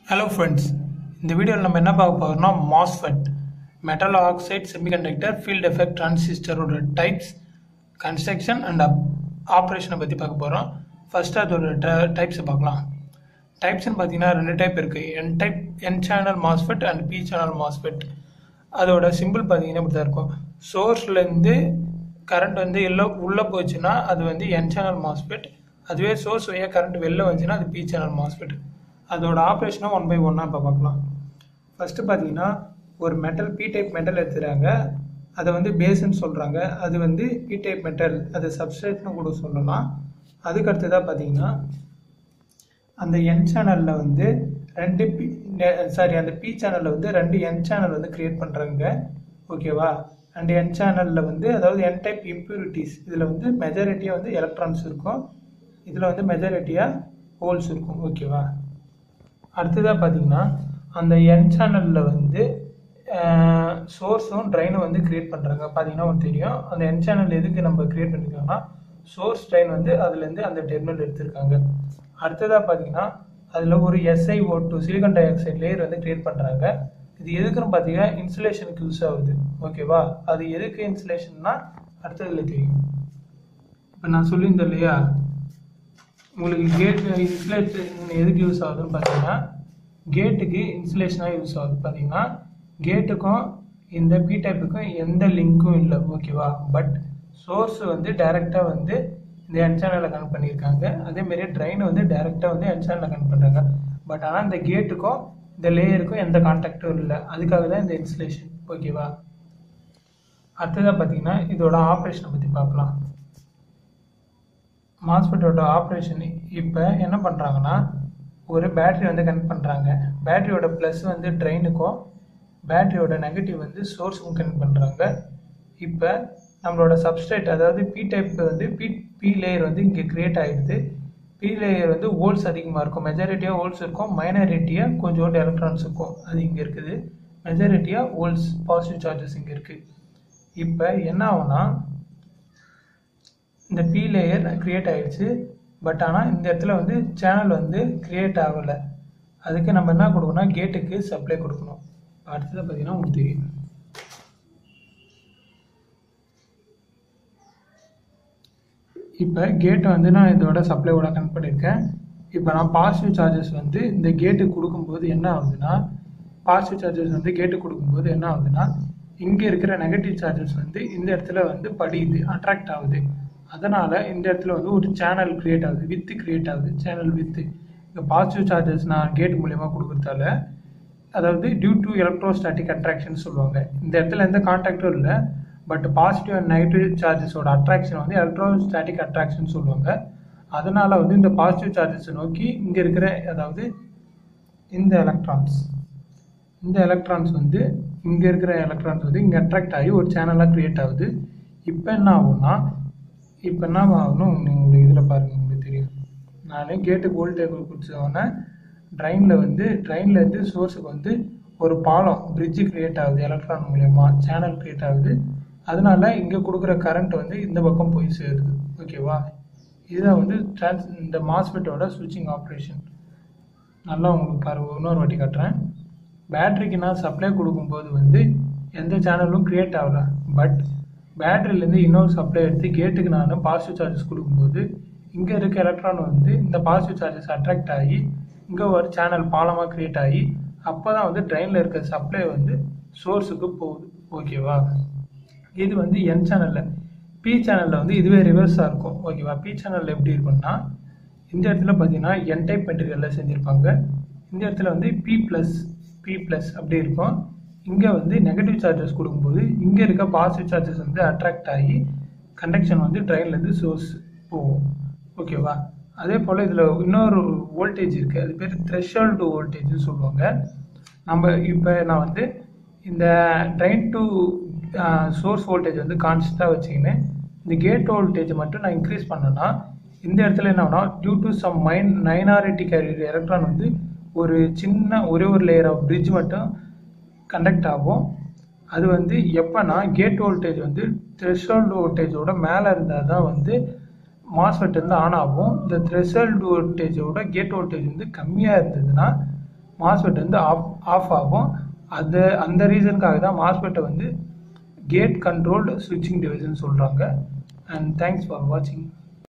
hello friends இந்த வீடியோவில் நம்ம என்ன பார்க்க போகிறோம்னா MOSFET metal oxide semiconductor field effect டிரான்சிஸ்டரோட டைப்ஸ் கன்ஸ்ட்ரக்ஷன் அண்ட் ஆப்ரேஷனை பற்றி பார்க்க போகிறோம் ஃபர்ஸ்ட் அதோட டைப்ஸை பார்க்கலாம் டைப்ஸ்னு பார்த்தீங்கன்னா ரெண்டு டைப் இருக்குது N type N channel MOSFET and P channel MOSFET அதோட சிம்பிள் பார்த்தீங்கன்னா இப்படி தான் இருக்கும் சோர்ஸ்லேருந்து கரண்ட் வந்து எல்லோ உள்ளே போச்சுன்னா அது வந்து என் சேனல் மாஸ்ஃபெட் அதுவே சோர்ஸ் வழியாக கரண்ட் வெளில வந்துச்சுன்னா அது பி சேனல் மாஸ்ஃபெட் அதோட ஆப்ரேஷனை ஒன் பை ஒன்னாக இப்போ பார்க்கலாம் ஃபஸ்ட்டு பார்த்தீங்கன்னா ஒரு மெட்டல் பி டைப் மெட்டல் எடுத்துகிறாங்க அதை வந்து பேஸ்ன்னு சொல்கிறாங்க அது வந்து பி டைப் மெட்டல் அது சப்ஸ்ட்ரேட்னு கூட சொல்லலாம் அதுக்கு அடுத்ததாக பார்த்தீங்கன்னா அந்த என் சேனலில் வந்து ரெண்டு பி சாரி அந்த பி சேனலில் வந்து ரெண்டு என் சேனல் வந்து க்ரியேட் பண்ணுறாங்க ஓகேவா அண்ட் என் சேனலில் வந்து அதாவது என் டைப் இம்ப்யூரிட்டிஸ் இதில் வந்து மெஜாரிட்டியாக வந்து எலக்ட்ரான்ஸ் இருக்கும் இதில் வந்து மெஜாரிட்டியாக ஹோல்ஸ் இருக்கும் ஓகேவா அடுத்ததாக பார்த்தீங்கன்னா அந்த என் சேனலில் வந்து சோர்ஸும் ட்ரைனும் வந்து க்ரியேட் பண்ணுறாங்க பார்த்தீங்கன்னா உங்களுக்கு தெரியும் அந்த என் சேனல் எதுக்கு நம்ம க்ரியேட் பண்ணியிருக்காங்கன்னா சோர்ஸ் ட்ரைன் வந்து அதுலேருந்து அந்த டெர்மினல் எடுத்திருக்காங்க அடுத்ததாக பார்த்தீங்கன்னா அதில் ஒரு SIO two silicon dioxide layer வந்து க்ரியேட் பண்ணுறாங்க இது எதுக்குன்னு பார்த்தீங்கன்னா இன்சுலேஷனுக்கு யூஸ் ஆகுது ஓகேவா அது எதுக்கு இன்சுலேஷன்னா அடுத்ததில் தெரியும் இப்போ நான் சொல்லியிருந்தேன் இல்லையா உங்களுக்கு கேட் இன்சுலேஷன் எதுக்கு யூஸ் ஆகுதுன்னு பார்த்தீங்கன்னா கேட்டுக்கு இன்சுலேஷனாக யூஸ் ஆகுது பார்த்தீங்கன்னா கேட்டுக்கும் இந்த பி டைப்புக்கும் எந்த லிங்க்கும் இல்லை ஓகேவா பட் சோர்ஸ் வந்து டைரெக்டாக வந்து இந்த என் சேனலில் கனெக்ட் பண்ணியிருக்காங்க அதேமாரி ட்ரைன் வந்து டைரெக்டாக வந்து என் சேனலில் கனெக்ட் பண்ணுறாங்க பட் ஆனால் இந்த கேட்டுக்கும் இந்த லேயருக்கும் எந்த கான்டாக்டும் இல்லை அதுக்காக தான் இந்த இன்சுலேஷன் ஓகேவா அடுத்ததாக பார்த்தீங்கன்னா இதோட ஆப்ரேஷனை பற்றி பார்க்கலாம் மாஸ்பெட்டோட ஆப்ரேஷன் இப்போ என்ன பண்ணுறாங்கன்னா ஒரு பேட்ரி வந்து கனெக்ட் பண்ணுறாங்க பேட்டரியோட ப்ளஸ் வந்து ட்ரெயினுக்கும் பேட்டரியோட நெகட்டிவ் வந்து சோர்ஸுக்கும் கனெக்ட் பண்ணுறாங்க இப்போ நம்மளோட சப்ஸ்ட்ரேட் அதாவது பி டைப் வந்து பி பி லேயர் வந்து இங்கே க்ரியேட் ஆகிடுது பி லேயர் வந்து ஹோல்ஸ் அதிகமாக இருக்கும் மெஜாரிட்டியாக ஹோல்ஸ் இருக்கும் மைனாரிட்டியாக கொஞ்சோண்டு எலக்ட்ரான்ஸ் இருக்கும் அது இங்கே இருக்குது மெஜாரிட்டியாக ஹோல்ஸ் பாசிட்டிவ் சார்ஜஸ் இங்கே இருக்குது இப்போ என்ன ஆகும்னா இந்த பி லேயர் க்ரியேட் ஆகிடுச்சு பட் ஆனால் இந்த இடத்துல வந்து சேனல் வந்து க்ரியேட் ஆகலை அதுக்கு நம்ம என்ன கொடுக்கணும்னா கேட்டுக்கு சப்ளை கொடுக்கணும் அடுத்தது பார்த்தீங்கன்னா உங்களுக்கு தெரியும் இப்போ கேட் வந்து நான் இதோட சப்ளையோட கனெக்ட் பண்ணியிருக்கேன் இப்போ நான் பாசிட்டிவ் சார்ஜஸ் வந்து இந்த கேட்டுக்கு கொடுக்கும்போது என்ன ஆகுதுன்னா பாசிட்டிவ் சார்ஜஸ் வந்து கேட்டுக்கு கொடுக்கும்போது என்ன ஆகுதுன்னா இங்கே இருக்கிற நெகட்டிவ் சார்ஜஸ் வந்து இந்த இடத்துல வந்து படியுது அட்ராக்ட் ஆகுது அதனால் இந்த இடத்துல வந்து ஒரு சேனல் க்ரியேட் ஆகுது வித்து க்ரியேட் ஆகுது சேனல் வித்து இந்த பாசிட்டிவ் சார்ஜஸ் நான் கேட் மூலயமா கொடுக்குறதால அதாவது டியூ டு எலக்ட்ரோஸ்டாட்டிக் அட்ராக்ஷன் சொல்லுவாங்க இந்த இடத்துல எந்த கான்டாக்டும் இல்லை பட் பாசிட்டிவ் அண்ட் நெகட்டிவ் சார்ஜஸோட அட்ராக்ஷன் வந்து எலக்ட்ரோஸ்டாட்டிக் அட்ராக்ஷன் சொல்லுவாங்க அதனால் வந்து இந்த பாசிட்டிவ் சார்ஜஸை நோக்கி இங்கே இருக்கிற அதாவது இந்த எலக்ட்ரான்ஸ் இந்த எலக்ட்ரான்ஸ் வந்து இங்கே இருக்கிற எலக்ட்ரான்ஸ் வந்து இங்கே அட்ராக்ட் ஆகி ஒரு சேனலாக க்ரியேட் ஆகுது இப்போ என்ன ஆகும்னா இப்போ என்ன ஆகணும் உங்களுக்கு இதில் பாருங்கள் உங்களுக்கு தெரியும் நான் கேட்டுக்கு வோல்டேஜ் கொடுத்தோன்னே ட்ரெயினில் வந்து ட்ரெயின்லேருந்து சோர்ஸுக்கு வந்து ஒரு பாலம் பிரிட்ஜு க்ரியேட் ஆகுது எலக்ட்ரான் மூலயமா சேனல் க்ரியேட் ஆகுது அதனால இங்கே கொடுக்குற கரண்ட் வந்து இந்த பக்கம் போய் சேருது ஓகேவா இதுதான் வந்து ட்ரான்ஸ் இந்த மாஸ்பெட்டோட ஸ்விட்சிங் ஆப்ரேஷன் நல்லா உங்களுக்கு பாரு இன்னொரு வாட்டி காட்டுறேன் பேட்ரிக்கு நான் சப்ளை கொடுக்கும்போது வந்து எந்த சேனலும் க்ரியேட் ஆகல பட் பேட்டரியிலேருந்து இன்னொரு சப்ளை எடுத்து கேட்டுக்கு நான் பாசிட்டிவ் சார்ஜஸ் கொடுக்கும்போது இங்கே இருக்க எலக்ட்ரான் வந்து இந்த பாசிட்டிவ் சார்ஜஸ் அட்ராக்ட் ஆகி இங்கே ஒரு சேனல் பாலமாக க்ரியேட் ஆகி அப்போ தான் வந்து ட்ரெயினில் இருக்க சப்ளை வந்து சோர்ஸுக்கு போகுது ஓகேவா இது வந்து என் சேனலில் பி சேனலில் வந்து இதுவே ரிவர்ஸாக இருக்கும் ஓகேவா பி சேனலில் எப்படி இருக்கும்னா இந்த இடத்துல பார்த்தீங்கன்னா என் டைப் மெட்டீரியலில் செஞ்சுருப்பாங்க இந்த இடத்துல வந்து பி ப்ளஸ் பி ப்ளஸ் அப்படி இருக்கும் இங்கே வந்து நெகட்டிவ் சார்ஜஸ் கொடுக்கும்போது இங்கே இருக்க பாசிட்டிவ் சார்ஜஸ் வந்து அட்ராக்ட் ஆகி கண்டக்ஷன் வந்து ட்ரெயின்லேருந்து சோர்ஸ் போகும் ஓகேவா அதே போல் இதில் இன்னொரு வோல்டேஜ் இருக்குது அது பேர் த்ரெஷோல்டு வோல்டேஜ்னு சொல்லுவாங்க நம்ம இப்போ நான் வந்து இந்த ட்ரெயின் டு சோர்ஸ் வோல்டேஜ் வந்து கான்ஸ்டண்ட்டாக வச்சுக்கின்னு இந்த கேட் வோல்டேஜ் மட்டும் நான் இன்க்ரீஸ் பண்ணேன்னா இந்த இடத்துல என்ன ஆகுனா due to some mine minority carrier electron வந்து ஒரு சின்ன ஒரே ஒரு லேயர் ஆஃப் பிரிட்ஜ் மட்டும் கண்டக்ட் ஆகும் அது வந்து எப்போனா கேட் வோல்டேஜ் வந்து த்ரெஷோல்டு வோல்டேஜோட மேலே இருந்தால் தான் வந்து மாஸ்ஃபெட் வந்து ஆன் ஆகும் இந்த த்ரெஷோல்டு வோல்டேஜோட கேட் வோல்டேஜ் வந்து கம்மியாக இருந்ததுன்னா மாஸ்பெட் வந்து ஆஃப் ஆஃப் ஆகும் அது அந்த ரீசனுக்காக தான் மாஸ்பெட்டை வந்து கேட் கண்ட்ரோல்டு ஸ்விட்சிங் டிவைஸ்னு சொல்கிறாங்க அண்ட் தேங்க்ஸ் ஃபார் வாட்சிங்